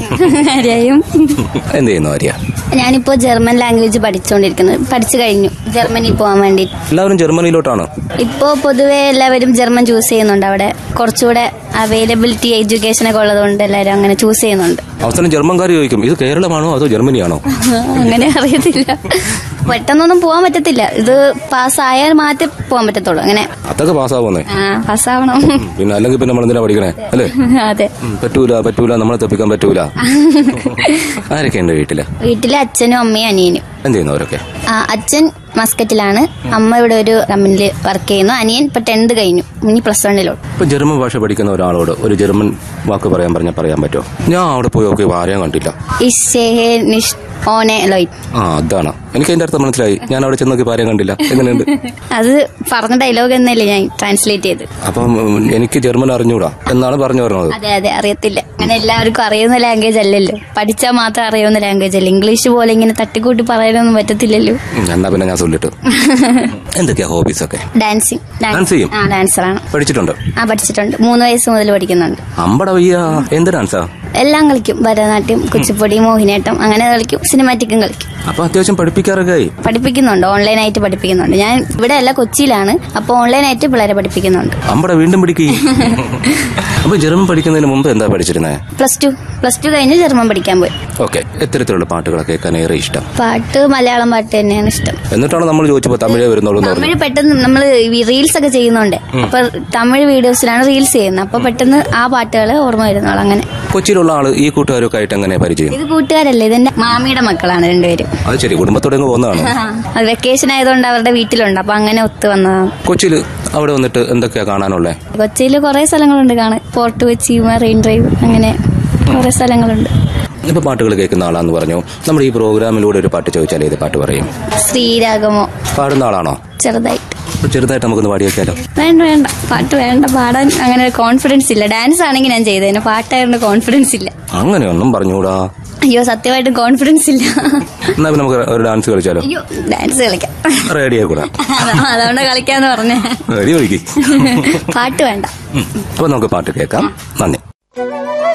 ആരെയും എന്ത് ചെയ്യുന്നു ആര്യ ഞാനിപ്പോ ജർമ്മൻ ലാംഗ്വേജ് പഠിച്ചുകൊണ്ടിരിക്കുന്നത് പഠിച്ചു കഴിഞ്ഞു ജർമ്മനി പോകാൻ വേണ്ടി എല്ലാവരും ജർമ്മനിയിലോട്ടാണ് ഇപ്പോ പൊതുവെ എല്ലാവരും ജർമ്മൻ ചൂസ് ചെയ്യുന്നുണ്ട് അവിടെ കുറച്ചുകൂടെ അവൈലബിലിറ്റി എഡ്യൂക്കേഷൻ ഒക്കെ ഉള്ളതുകൊണ്ട് എല്ലാവരും അങ്ങനെ ചൂസ് ചെയ്യുന്നുണ്ട് അവസാനം ജർമ്മൻകാർ ചോദിക്കും ഇത് കേരളമാണോ അതോ ജർമ്മനിയാണോ അങ്ങനെ അറിയത്തില്ല പെട്ടെന്നൊന്നും പോകാൻ പറ്റത്തില്ല ഇത് പാസ്സായാൽ മാത്രമേ പോകാൻ പറ്റത്തുള്ളൂ അങ്ങനെ അതൊക്കെ പാസ്സാവുന്നേ ആ പാസ്സാവണം പിന്നെ അല്ലെങ്കിൽ പിന്നെ നമ്മൾ എന്തിനാ പഠിക്കണേ അല്ലേ അതെ ഉം, പറ്റൂല പറ്റൂല നമ്മളെ തെപ്പിക്കാൻ പറ്റൂല ആരൊക്കെ ഉണ്ട് വീട്ടില് വീട്ടിലെ അച്ഛനും അമ്മയും അനിയനും എന്ത് ചെയ്യുന്നവരൊക്കെ ആ, അച്ഛൻ മസ്കറ്റിലാണ് അമ്മ ഇവിടെ ഒരു കമ്പനിയിൽ വർക്ക് ചെയ്യുന്നു അനിയൻ ഇപ്പൊ ടെൻത്ത് കഴിഞ്ഞു ഇനി പ്ലസ് വണ്ണിലോട്ട് ഇപ്പൊ ജർമ്മൻ ഭാഷ പഠിക്കുന്ന ഒരാളോട് ഒരു ജർമ്മൻ വാക്ക് പറയാൻ പറഞ്ഞാൽ പറയാൻ പറ്റുമോ ഞാൻ അവിടെ പോയി നോക്കി ആരെയും കണ്ടില്ല ഇഷേഹെ നിഷ് ഓനെ ലോയ് ആ അതാണ് എനിക്ക് അതിന്റെ അർത്ഥം മനസ്സിലായി ഞാൻ അവിടെ ചെന്ന് നോക്കി ആരെയും കണ്ടില്ല എങ്ങനെയുണ്ട് അത് പറഞ്ഞ ഡയലോഗ് എന്നല്ലേ ഞാൻ ട്രാൻസ്ലേറ്റ് ചെയ്ത് അപ്പം ഉം, എനിക്ക് ജർമ്മൻ അറിഞ്ഞൂടാ എന്നാണ് പറഞ്ഞു പറഞ്ഞത് അതെ അതെ അറിയത്തില്ല അങ്ങനെ എല്ലാവർക്കും അറിയുന്ന ലാംഗ്വേജ് അല്ലല്ലോ പഠിച്ചാൽ മാത്രം അറിയാവുന്ന ലാംഗ്വേജ് അല്ല ഇംഗ്ലീഷ് പോലെ ഇങ്ങനെ തട്ടിക്കൂട്ടി പറയാനൊന്നും പറ്റത്തില്ലല്ലോ ഉം, എന്നാ പിന്നെ ഞാൻ ചൊല്ലിട്ട് എന്തൊക്കെയാ ഹോബീസ് ഒക്കെ ഡാൻസിങ് Dance ചെയ്യും? ആ ഡാൻസറാണ് പഠിച്ചിട്ടുണ്ട് ആ പഠിച്ചിട്ടുണ്ട് മൂന്ന് വയസ്സ് മുതൽ പഠിക്കുന്നുണ്ട് അമ്പട വയ്യ എന്ത് ഡാൻസാ എല്ലാം കളിക്കും ഭരതനാട്യം കുച്ചിപ്പൊടി മോഹിനിയാട്ടം അങ്ങനെ കളിക്കും സിനിമാറ്റിക്കും കളിക്കും അപ്പൊ അത്യാവശ്യം പഠിപ്പിക്കാറൊക്കെ ആയി പഠിപ്പിക്കുന്നുണ്ട് ഓൺലൈനായിട്ട് പഠിപ്പിക്കുന്നുണ്ട് ഞാൻ ഇവിടെ അല്ല കൊച്ചിയിലാണ് അപ്പോൾ ഓൺലൈനായിട്ട് പിള്ളേരെ പഠിപ്പിക്കുന്നുണ്ട് അമ്പട വീണ്ടും പിടിക്കുക അപ്പൊ ജർമ്മൻ പഠിക്കുന്നതിന് മുമ്പ് എന്താ പഠിച്ചിരുന്നത് പ്ലസ് ടു പ്ലസ് ടു കഴിഞ്ഞ് ജർമ്മൻ പഠിക്കാൻ പോയി ഓക്കെ എത്തരത്തിലുള്ള പാട്ടുകളൊക്കെ കേൾക്കാൻ ഏറെ ഇഷ്ടം പാട്ട് മലയാളം പാട്ട് തന്നെയാണ് ഇഷ്ടം എന്നിട്ടാണ് നമ്മൾ ചോദിച്ചപ്പോ തമിഴേ വരുന്നുള്ളൂ എന്ന് പറഞ്ഞു തമിഴ് പെട്ടെന്ന് നമ്മൾ റീൽസ് ഒക്കെ ചെയ്യുന്നുണ്ട് അപ്പൊ തമിഴ് വീഡിയോസിലാണ് റീൽസ് ചെയ്യുന്നത് അപ്പൊ പെട്ടെന്ന് ആ പാട്ടുകൾ ഓർമ്മ വരുന്നോളൂ അങ്ങനെ കൊച്ചിയിലുള്ള ആള് ഈ കൂട്ടുകാരൊക്കെ ആയിട്ട് എങ്ങനെ പരിചയം ഇത് കൂട്ടുകാരല്ലേ ഇതെന്റെ മാമിയുടെ മക്കളാണ് രണ്ടുപേരും അത് ശരി കുടുംബത്തോടെ അങ്ങ് പോകുന്നതാണ് അത് വെക്കേഷൻ ആയതുകൊണ്ട് അവരുടെ വീട്ടിലുണ്ട് അപ്പൊ അങ്ങനെ ഒത്തു വന്നതാണ് കൊച്ചിയിൽ അവിടെ വന്നിട്ട് എന്തൊക്കെയാ കാണാനുള്ളേ കൊച്ചിയിൽ കുറെ സ്ഥലങ്ങളുണ്ട് കാണാൻ ഫോർട്ട് കൊച്ചി മറൈൻ ഡ്രൈവ് അങ്ങനെ കുറെ സ്ഥലങ്ങളുണ്ട് ഇപ്പൊ പാട്ടുകൾ കേൾക്കുന്ന ആളാന്ന് പറഞ്ഞു നമ്മുടെ ഈ പ്രോഗ്രാമിലൂടെ ഒരു പാട്ട് ചോദിച്ചാൽ ഏത് പാട്ട് പറയും ശ്രീരാഗമോ പാടുന്ന ആളാണോ ചെറുതായിട്ട് അപ്പൊ ചെറുതായിട്ട് നമുക്കൊന്ന് പാടി വെക്കാലോ വേണ്ട വേണ്ട പാട്ട് വേണ്ട പാടാൻ അങ്ങനെ കോൺഫിഡൻസ് ഇല്ല ഡാൻസ് ആണെങ്കിൽ ഞാൻ ചെയ്തേനെ പാട്ടായതുകൊണ്ട് കോൺഫിഡൻസ് ഇല്ല അങ്ങനെയൊന്നും പറഞ്ഞൂടാ അയ്യോ സത്യമായിട്ടും കോൺഫിഡൻസ് ഇല്ല എന്നാ പിന്നെ നമുക്ക് ഒരു ഡാൻസ് കളിച്ചാലോ അയ്യോ ഡാൻസ് കളിക്കാം റെഡി ആയിക്കൂടാ അതാ- അതുകൊണ്ട് കളിക്കാന്ന് പറഞ്ഞേ റെഡി ഒഴുകി പാട്ട് വേണ്ട അപ്പൊ നമുക്ക് പാട്ട് കേൾക്കാം നന്ദി